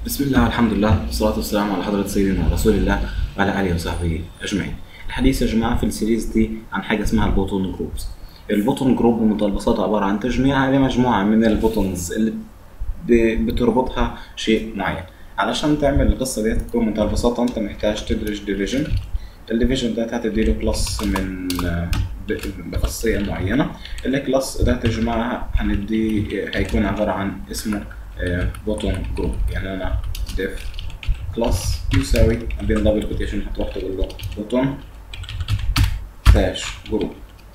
بسم الله والحمد لله والصلاة والسلام على حضرة سيدنا رسول الله وعلى آله وصحبه أجمعين. الحديث يا جماعة في السيريز دي عن حاجة اسمها البوتون جروبز. البوتون جروب بمنتهى البساطة عبارة عن تجميع لمجموعة من البوتونز اللي ب- بتربطها شيء معين. علشان تعمل القصة دي بمنتهى البساطة أنت محتاج تدرج ديفيجن. الديفيجن ده هتديله كلاس من ب- بخاصية معينة. الكلاس ده تجمعها هنديه هيكون عبارة عن اسمه بوتون جروب يعني انا ديف كلاس يساوي ما بين دبل كوتيشن هتروح تقول له بوتون داش جروب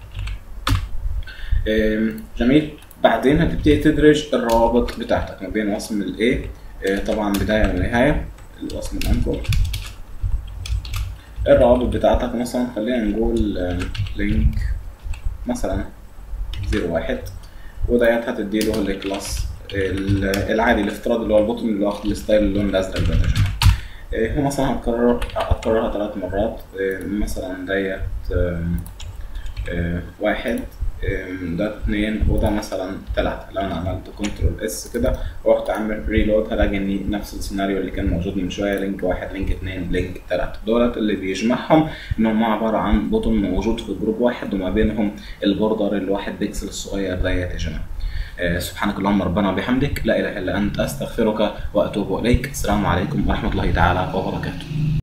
جميل بعدين هتبتدي تدرج الروابط بتاعتك ما بين وصم الايه طبعا بداية ونهاية الوصم الانكر الروابط بتاعتك مثلا خلينا نقول لينك مثلا زيرو واحد وديت هتديله الكلاس العادي الافتراضي اللي هو البوتون اللي واخد الستايل اللون الازرق ده يا جماعه هو مثلا هتكرر هتكررها ثلاث مرات مثلا ديت واحد ده اتنين وده مثلا تلاتة لو انا عملت كنترول اس كده ورحت عامل ريلود هلاقي اني نفس السيناريو اللي كان موجود من شويه لينك واحد لينك اتنين لينك تلاتة دولت اللي بيجمعهم ان هم عباره عن بوتون موجود في جروب واحد وما بينهم البوردر الواحد بيكسل الصغير ديت يا جماعه سبحانك اللهم ربنا وبحمدك لا اله الا انت استغفرك واتوب اليك السلام عليكم ورحمه الله تعالى وبركاته